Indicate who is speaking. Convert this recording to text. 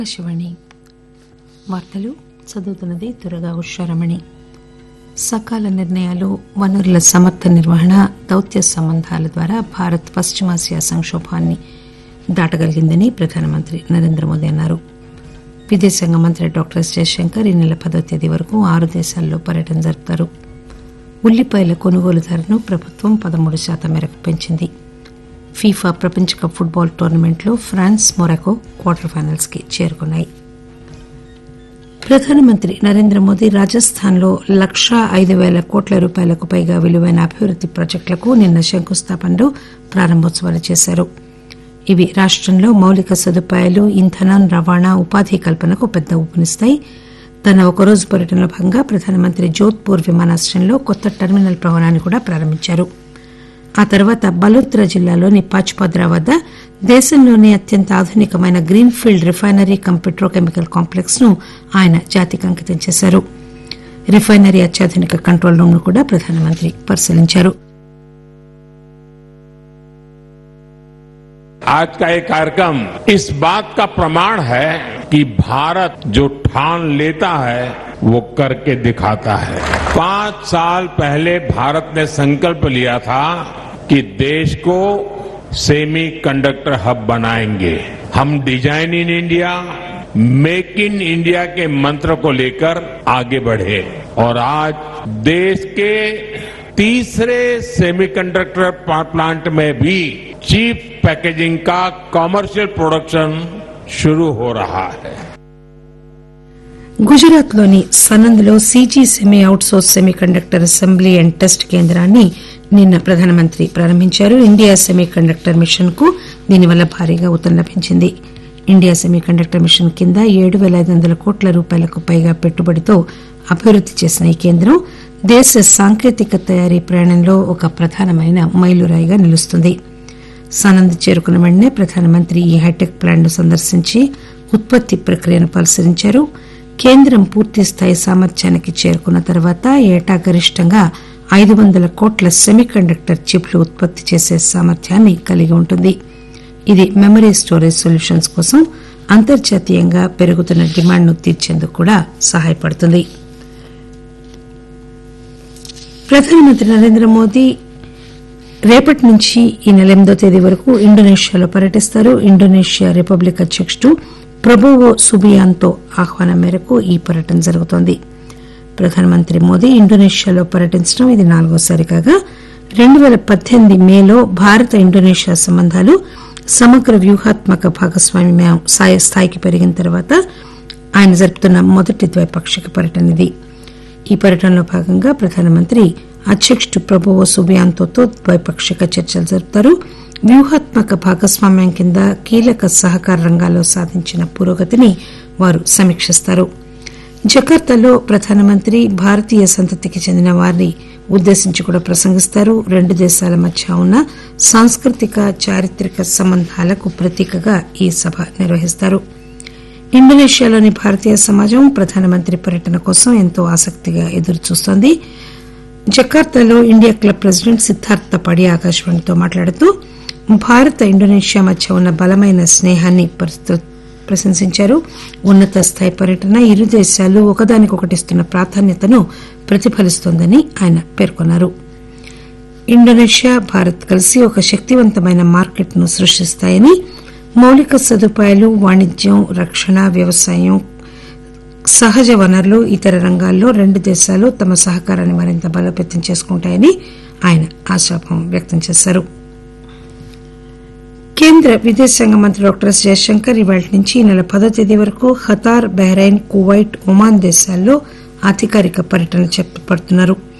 Speaker 1: ఆకాశవాణి వార్తలు చదువుతున్నది దురగా ఉషారమణి సకాల నిర్ణయాలు వనరుల సమర్థ నిర్వహణ దౌత్య సంబంధాల ద్వారా భారత్ పశ్చిమాసియా సంక్షోభాన్ని దాటగలిగిందని ప్రధానమంత్రి నరేంద్ర మోదీ అన్నారు విదేశాంగ మంత్రి డాక్టర్ ఎస్ జయశంకర్ ఈ నెల పదో తేదీ వరకు ఆరు దేశాల్లో పర్యటన జరుపుతారు ఉల్లిపాయల కొనుగోలు ధరను ప్రభుత్వం పదమూడు శాతం మేరకు పెంచింది ఫీఫా ప్రపంచ కప్ ఫుట్బాల్ టోర్నమెంట్లో ఫ్రాన్స్ మొరాకో క్వార్టర్ ఫైనల్స్ కి చేరుకున్నాయి ప్రధానమంత్రి నరేంద్ర మోదీ రాజస్థాన్లో లక్షా ఐదు పేల కోట్ల రూపాయలకు పైగా విలువైన అభివృద్ది ప్రాజెక్టులకు నిన్న శంకుస్థాపనలు ప్రారంభోత్సవాలు చేశారు ఇవి రాష్టంలో మౌలిక సదుపాయాలు ఇంధనం రవాణా ఉపాధి కల్పనకు పెద్ద ఊపునిస్తాయి తన ఒకరోజు పర్యటనలో భాగంగా ప్రధానమంత్రి జోధ్పూర్ విమానాశ్రయంలో కొత్త టెర్మినల్ భవనాన్ని కూడా ప్రారంభించారు ఆ తర్వాత బలోత్రా జిల్లాలోని పాచ్పద్రా వద్ద దేశంలోనే అత్యంత ఆధునికమైన green field refinery cum petrochemical complex ను ఆయన జాతికి అంకితం చేశారు రిఫైనరీ అత్యాధునిక కంట్రోల్ రూమ్ ను కూడా ప్రధానమంత్రి పరిశీలించారు
Speaker 2: आज का ये कार्यक्रम इस बात का प्रमाण है कि भारत जो ठान लेता है वो करके दिखाता है पांच साल पहले भारत ने संकल्प लिया था कि देश को सेमी कंडक्टर हब बनाएंगे हम design in India make in India के मंत्र को लेकर आगे बढ़े और आज देश के तीसरे सेमीकंडक्टर प्लांट में भी चीप पैकेजिंग का कमर्शियल प्रोडक्शन शुरू हो रहा है
Speaker 1: గుజరాత్ లోని సనంద్ లో CG semi outsource semiconductor assembly and test కేంద్రాన్ని నిన్న ప్రధానమంత్రి ప్రారంభించారు ఇండియా సెమీ కండక్టర్ మిషన్ కు దీనివల్ల భారీగా ఊతం లభించింది ఇండియా సెమీ కండక్టర్ మిషన్ కింద ఏడు పేల ఐదు వందల కోట్ల రూపాయలకు పైగా పెట్టుబడితో అభివృద్ది చేసిన ఈ కేంద్రం దేశ సాంకేతిక తయారీ ప్రయాణంలో ఒక ప్రధానమైన మైలురాయిగా నిలుస్తుంది సనంద్ చేరుకున్న వెంటనే ప్రధానమంత్రి ఈ హైటెక్ ప్లాంట్ ను సందర్శించి ఉత్పత్తి ప్రక్రియను పరిశీలించారు కేంద్రం పూర్తి స్థాయి సామర్థ్యానికి చేరుకున్న తర్వాత ఏటా గరిష్టంగా ఐదు వందల కోట్ల సెమీ కండక్టర్ చిప్లు ఉత్పత్తి చేసే సామర్థ్యాన్ని కలిగి ఉంటుంది ఇది మెమరీ స్టోరేజ్ సొల్యూషన్స్ కోసం అంతర్జాతీయంగా పెరుగుతున్న డిమాండ్ను తీర్చేందుకు కూడా సహాయపడుతుంది ప్రధానమంత్రి నరేంద్ర మోదీ రేపటి నుంచి ఈ నెల ఎనిమిదో తేదీ వరకు ఇండోనేషియాలో పర్యటిస్తారు ఇండోనేషియా రిపబ్లిక్ అధ్యకుడు ప్రభువో సుబియాంతో ఆహ్వానం మేరకు ఈ పర్యటన జరుగుతోంది ప్రధానమంత్రి మోదీ ఇండోనేషియాలో పర్యటించడం ఇది నాలుగోసారి కాగా రెండు పేల పద్దెనిమిది మేలో భారత ఇండోనేషియా సంబంధాలు సమగ్ర వ్యూహాత్మక భాగస్వామ్యం స్థాయికి పెరిగిన తర్వాత ఆయన జరుపుతున్న మొదటి ద్వైపాక్షిక పర్యటన ఇది ఈ పర్యటనలో భాగంగా ప్రధానమంత్రి అధ్యకుడు ప్రభువో సుబియాంతోతో ద్వైపాక్షిక చర్చలు జరుపుతారు వ్యూహాత్మక భాగస్వామ్యం కింద కీలక సహకార రంగాల్లో సాధించిన పురోగతిని వారు సమీక్షిస్తారు జకార్తాలో ప్రధానమంత్రి భారతీయ సంతతికి చెందిన వారిని ఉద్దేశించి కూడా ప్రసంగిస్తారు రెండు దేశాల మధ్య ఉన్న సాంస్కృతిక చారిత్రక సంబంధాలకు ప్రతీకగా ఈ సభ నిర్వహిస్తారు ఇండోనేషియాలోని భారతీయ సమాజం ప్రధానమంత్రి పర్యటన కోసం ఎంతో ఆసక్తిగా ఎదురుచూస్తోంది జకార్తాలో ఇండియా క్లబ్ ప్రెసిడెంట్ సిద్ధార్థ పడి ఆకాశవాణితో మాట్లాడుతూ భారత ఇండోనేషియా మధ్య ఉన్న బలమైన స్నేహాన్ని ప్రశంసించారు ఉన్నత స్థాయి పర్యటన ఇరు దేశాలు ఒకదానికొకటిస్తున్న ప్రాధాన్యతను ప్రతిఫలిస్తోందని ఆయన పేర్కొన్నారు ఇండోనేషియా భారత్ కలిసి ఒక శక్తివంతమైన మార్కెట్ ను సృష్టిస్తాయని మౌలిక సదుపాయాలు వాణిజ్యం రక్షణ వ్యవసాయం సహజ వనరులు ఇతర రంగాల్లో రెండు దేశాలు తమ సహకారాన్ని మరింత బలోపేతం చేసుకుంటాయని ఆయన ఆశాభావం వ్యక్తం చేశారు కేంద్ర విదేశాంగ మంత్రి డాక్టర్ ఎస్ జయశంకర్ ఇవాళ నుంచి ఈ నెల పదో తేదీ వరకు ఖతార్ బహ్రెయిన్ కువైట్ ఒమాన్ దేశాల్లో అధికారిక పర్యటన చేపడుతున్నారు